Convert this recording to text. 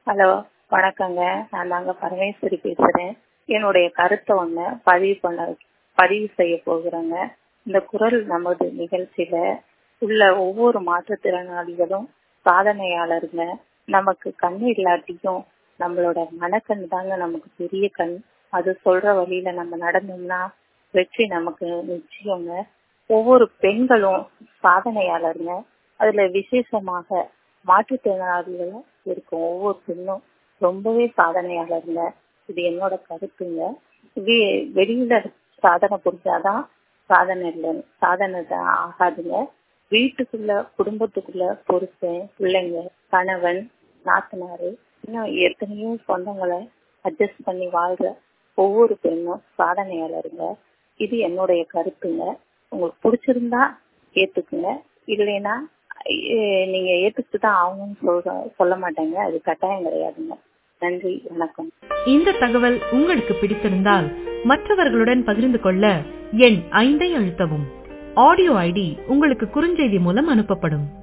hello வணக்கங்க நான் தாங்க பரமேஸ்வரி பேசுறேன் என்னுடைய கருத்தை ஒண்ணு பதிவு பண்ண பதிவு செய்ய போகிறேங்க இந்த குரல் நமது நிகழ்ச்சியில உள்ள ஒவ்வொரு மாற்றுத்திறனாளிகளும் சாதனையாளருங்க நமக்கு கண் இல்லாட்டியும் நம்மளோட மனக்கண் தாங்க நமக்கு பெரிய கண் அது சொல்ற வழியில நம்ம நடந்தோம்னா வெற்றி நமக்கு நிச்சயங்க ஒவ்வொரு பெண்களும் சாதனையாளருங்க அதுல விசேஷமாக மாற்றுத்திறனாளிகளும் இருக்கும் ஒவ்வொரு பெண்ணும் ரொம்பவே சாதனையாளருங்க இது என்னோட கருத்துங்க வெ- வெளியில சாதனை புரிஞ்சாதான் சாதனை இல்லை சாதனை தான் ஆகாதுங்க வீட்டுக்குள்ள குடும்பத்துக்குள்ள பொறுப்பேன் பிள்ளைங்க கணவன் நாத்தனாரு இன்னும் எத்தனையோ சொந்தங்களை அட்ஜஸ்ட் பண்ணி வாழ்ற ஒவ்வொரு பெண்ணும் சாதனையாளருங்க இது என்னுடைய கருத்துங்க உங்களுக்கு பிடிச்சிருந்தா ஏத்துக்குங்க இல்லைன்னா எ- நீங்க ஏத்துக்கிட்டு தான் ஆகணும்னு சொல்ற சொல்ல மாட்டேங்க அது கட்டாயம் கிடையாதுங்க நன்றி வணக்கம் இந்த தகவல் உங்களுக்கு பிடித்திருந்தால் மற்றவர்களுடன் பகிர்ந்து கொள்ள எண் ஐந்தை அழுத்தவும் ஆடியோ ஐடி உங்களுக்கு குறுஞ்செய்தி மூலம் அனுப்பப்படும்